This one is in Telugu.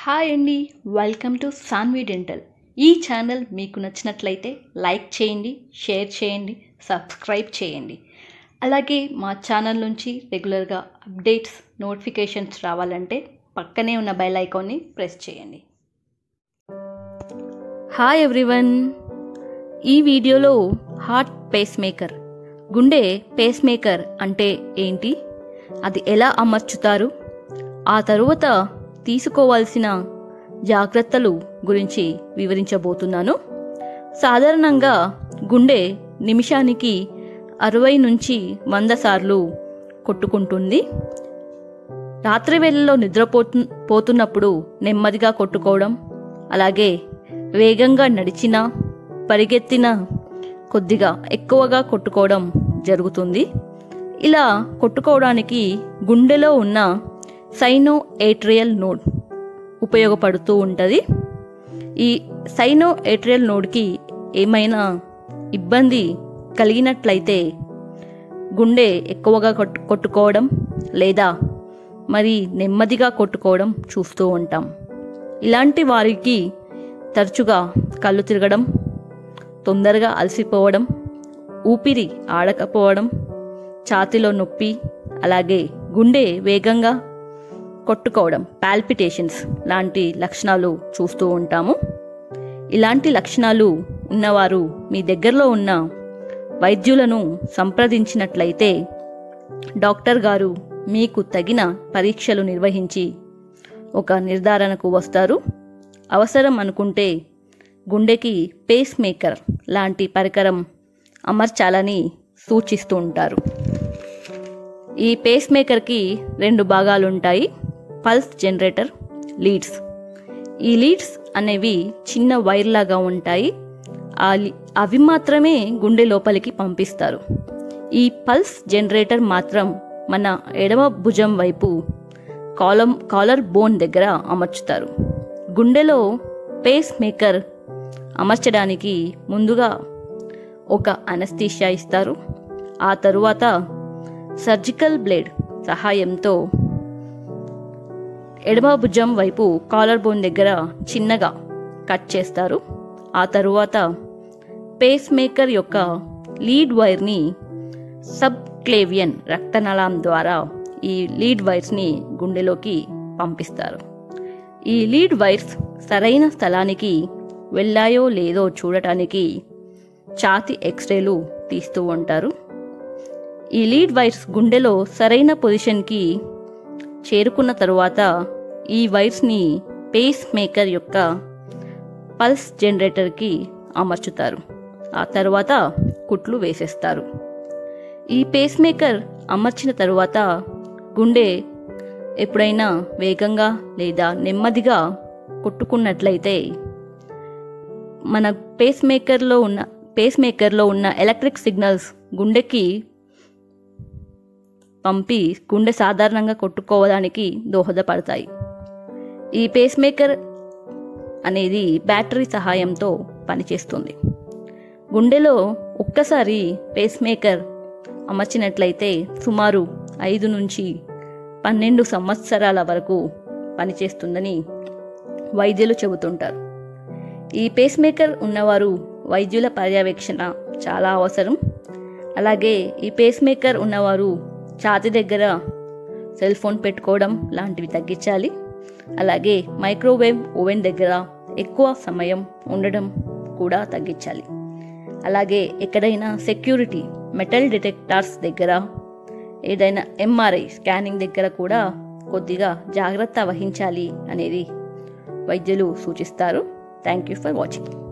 హాయ్ అండి వెల్కమ్ టు సాన్వి డెంటల్ ఈ ఛానల్ మీకు నచ్చినట్లయితే లైక్ చేయండి షేర్ చేయండి సబ్స్క్రైబ్ చేయండి అలాగే మా ఛానల్ నుంచి రెగ్యులర్గా అప్డేట్స్ నోటిఫికేషన్స్ రావాలంటే పక్కనే ఉన్న బెల్ ఐకాన్ని ప్రెస్ చేయండి హాయ్ ఎవ్రీవన్ ఈ వీడియోలో హార్ట్ పేస్ మేకర్ గుండె పేస్ మేకర్ అంటే ఏంటి అది ఎలా అమర్చుతారు ఆ తరువాత తీసుకోవాల్సిన జాగ్రత్తలు గురించి వివరించబోతున్నాను సాధారణంగా గుండె నిమిషానికి అరవై నుంచి వంద సార్లు కొట్టుకుంటుంది రాత్రి వేళల్లో నిద్రపోతు పోతున్నప్పుడు నెమ్మదిగా కొట్టుకోవడం అలాగే వేగంగా నడిచినా పరిగెత్తిన కొద్దిగా ఎక్కువగా కొట్టుకోవడం జరుగుతుంది ఇలా కొట్టుకోవడానికి గుండెలో ఉన్న సైనో ఏట్రియల్ నోడ్ ఉపయోగపడుతూ ఉంటుంది ఈ సైనో ఏట్రియల్ నోడ్కి ఏమైనా ఇబ్బంది కలిగినట్లయితే గుండె ఎక్కువగా కొట్టు కొట్టుకోవడం లేదా మరి నెమ్మదిగా కొట్టుకోవడం చూస్తూ ఉంటాం ఇలాంటి వారికి తరచుగా కళ్ళు తిరగడం తొందరగా అలసిపోవడం ఊపిరి ఆడకపోవడం ఛాతిలో నొప్పి అలాగే గుండె వేగంగా కొట్టుకోవడం పాల్పిటేషన్స్ లాంటి లక్షణాలు చూస్తూ ఉంటాము ఇలాంటి లక్షణాలు ఉన్నవారు మీ దగ్గరలో ఉన్న వైద్యులను సంప్రదించినట్లయితే డాక్టర్ గారు మీకు తగిన పరీక్షలు నిర్వహించి ఒక నిర్ధారణకు వస్తారు అవసరం అనుకుంటే గుండెకి పేస్ మేకర్ లాంటి పరికరం అమర్చాలని సూచిస్తూ ఉంటారు ఈ పేస్ మేకర్కి రెండు భాగాలు ఉంటాయి పల్స్ జనరేటర్ లీడ్స్ ఈ లీడ్స్ అనేవి చిన్న వైర్ లాగా ఉంటాయి ఆ అవి మాత్రమే గుండె లోపలికి పంపిస్తారు ఈ పల్స్ జనరేటర్ మాత్రం మన ఎడమ భుజం వైపు కాలం కాలర్ బోన్ దగ్గర అమర్చుతారు గుండెలో పేస్ మేకర్ అమర్చడానికి ముందుగా ఒక అనస్థీషియా ఇస్తారు ఆ తరువాత సర్జికల్ బ్లేడ్ సహాయంతో ఎడమ భుజం వైపు కాలర్ బోన్ దగ్గర చిన్నగా కట్ చేస్తారు ఆ తరువాత పేస్ మేకర్ యొక్క లీడ్ వైర్ని సబ్ క్లేవియన్ రక్తనాళం ద్వారా ఈ లీడ్ వైర్స్ని గుండెలోకి పంపిస్తారు ఈ లీడ్ వైర్స్ సరైన స్థలానికి వెళ్ళాయో లేదో చూడటానికి ఛాతి ఎక్స్రేలు తీస్తూ ఉంటారు ఈ లీడ్ వైర్స్ గుండెలో సరైన పొజిషన్కి చేరుకున్న తరువాత ఈ వైర్స్ని పేస్ మేకర్ యొక్క పల్స్ జనరేటర్కి అమర్చుతారు ఆ తర్వాత కుట్లు వేసేస్తారు ఈ పేస్ మేకర్ అమర్చిన తరువాత గుండె ఎప్పుడైనా వేగంగా లేదా నెమ్మదిగా కొట్టుకున్నట్లయితే మన పేస్ మేకర్లో ఉన్న పేస్ మేకర్లో ఉన్న ఎలక్ట్రిక్ సిగ్నల్స్ గుండెకి పంపి గుండె సాధారణంగా కొట్టుకోవడానికి దోహదపడతాయి ఈ పేస్ మేకర్ అనేది బ్యాటరీ సహాయంతో పనిచేస్తుంది గుండెలో ఒక్కసారి పేస్ మేకర్ అమర్చినట్లయితే సుమారు ఐదు నుంచి పన్నెండు సంవత్సరాల వరకు పనిచేస్తుందని వైద్యులు చెబుతుంటారు ఈ పేస్ మేకర్ ఉన్నవారు వైద్యుల పర్యవేక్షణ చాలా అవసరం అలాగే ఈ పేస్ మేకర్ ఉన్నవారు ఛాతి దగ్గర సెల్ ఫోన్ పెట్టుకోవడం లాంటివి తగ్గించాలి అలాగే మైక్రోవేవ్ ఓవెన్ దగ్గర ఎక్కువ సమయం ఉండడం కూడా తగ్గించాలి అలాగే ఎక్కడైనా సెక్యూరిటీ మెటల్ డిటెక్టార్స్ దగ్గర ఏదైనా ఎంఆర్ఐ స్కానింగ్ దగ్గర కూడా కొద్దిగా జాగ్రత్త వహించాలి అనేది వైద్యులు సూచిస్తారు థ్యాంక్ యూ ఫర్ వాచింగ్